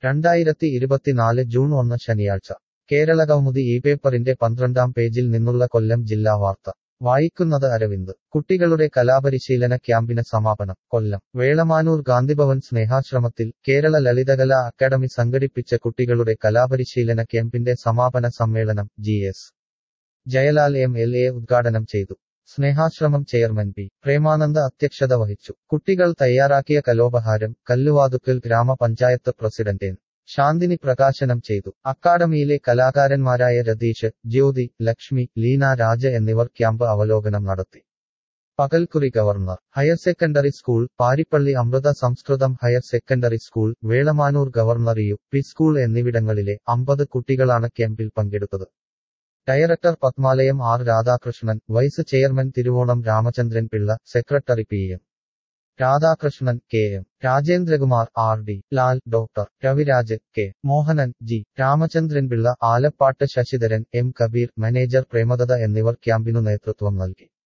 രണ്ടായിരത്തി ഇരുപത്തിനാല് ജൂൺ ഒന്ന് ശനിയാഴ്ച കേരളകൗമുദി ഈ പേപ്പറിന്റെ പന്ത്രണ്ടാം പേജിൽ നിന്നുള്ള കൊല്ലം ജില്ലാ വാർത്ത വായിക്കുന്നത് അരവിന്ദ് കുട്ടികളുടെ കലാപരിശീലന ക്യാമ്പിന് സമാപനം കൊല്ലം വേളമാനൂർ ഗാന്ധിഭവൻ സ്നേഹാശ്രമത്തിൽ കേരള ലളിതകലാ അക്കാദമി സംഘടിപ്പിച്ച കുട്ടികളുടെ കലാപരിശീലന ക്യാമ്പിന്റെ സമാപന സമ്മേളനം G S Jayalal M L A ഉദ്ഘാടനം ചെയ്തു സ്നേഹാശ്രമം ചെയർമാൻ പി പ്രേമാനന്ദ അധ്യക്ഷത വഹിച്ചു കുട്ടികൾ തയ്യാറാക്കിയ കലോപഹാരം കല്ലുവാതുക്കൽ ഗ്രാമപഞ്ചായത്ത് പ്രസിഡന്റ് എൻ ശാന്തിനി പ്രകാശനം ചെയ്തു അക്കാദമിയിലെ കലാകാരന്മാരായ രതീഷ് ജ്യോതി ലക്ഷ്മി ലീന രാജ എന്നിവർ ക്യാമ്പ് അവലോകനം നടത്തി Pakalkuri government higher secondary school Paripally Amrita Samskritham higher secondary school Velamanoor government U P school എന്നിവിടങ്ങളിലെ അമ്പത് കുട്ടികളാണ് ക്യാമ്പിൽ പങ്കെടുത്തത് director Padmalayam R Radhakrishnan vice chairman Thiruvonam Ramachandran Pillai secretary P M Radhakrishnan K M Rajendrakumar R D Lal doctor Raviraj K Mohanan G Ramachandran Pillai Alappat Sasidharan M Kabeer manager Premadatha എന്നിവർ ക്യാമ്പിനു നേതൃത്വം നൽകി